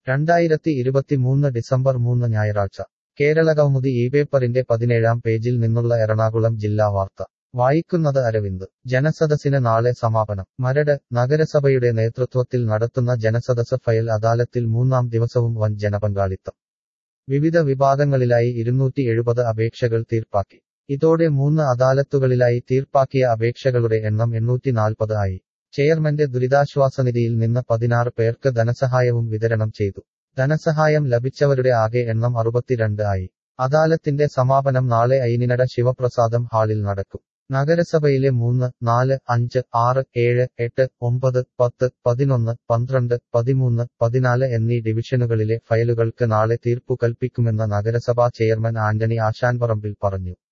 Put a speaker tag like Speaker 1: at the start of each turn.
Speaker 1: രണ്ടായിരത്തി ഇരുപത്തിമൂന്ന് ഡിസംബർ മൂന്ന് ഞായറാഴ്ച കേരളകൗമുദി ഈ പേപ്പറിന്റെ പതിനേഴാം പേജിൽ നിന്നുള്ള എറണാകുളം ജില്ലാ വാർത്ത വായിക്കുന്നത് അരവിന്ദ് ജനസദസ്സിന് നാളെ സമാപനം മരട് നഗരസഭയുടെ നേതൃത്വത്തിൽ നടത്തുന്ന ജനസദസ് ഫയൽ അദാലത്തിൽ മൂന്നാം ദിവസവും വൻ ജനപങ്കാളിത്തം വിവിധ വിഭാഗങ്ങളിലായി ഇരുന്നൂറ്റി എഴുപത് അപേക്ഷകൾ തീർപ്പാക്കി ഇതോടെ മൂന്ന് അദാലത്തുകളിലായി തീർപ്പാക്കിയ അപേക്ഷകളുടെ എണ്ണം എണ്ണൂറ്റി നാൽപ്പത് ആയി ചെയർമന്റെ ദുരിതാശ്വാസനിധിയിൽ നിന്ന് പതിനാറ് പേർക്ക് ധനസഹായവും വിതരണം ചെയ്തു ധനസഹായം ലഭിച്ചവരുടെ ആകെ എണ്ണം അറുപത്തിരണ്ട് ആയി അദാലത്തിന്റെ സമാപനം നാളെ ഐനിനട ശിവപ്രസാദം ഹാളിൽ നടക്കും നഗരസഭയിലെ മൂന്ന് നാല് അഞ്ച് ആറ് ഏഴ് എട്ട് ഒമ്പത് പത്ത് പതിനൊന്ന് പന്ത്രണ്ട് പതിമൂന്ന് പതിനാല് എന്നീ ഡിവിഷനുകളിലെ ഫയലുകൾക്ക് നാളെ തീർപ്പു കൽപ്പിക്കുമെന്ന് നഗരസഭാ ചെയർമാൻ ആന്റണി ആശാൻപറമ്പിൽ പറഞ്ഞു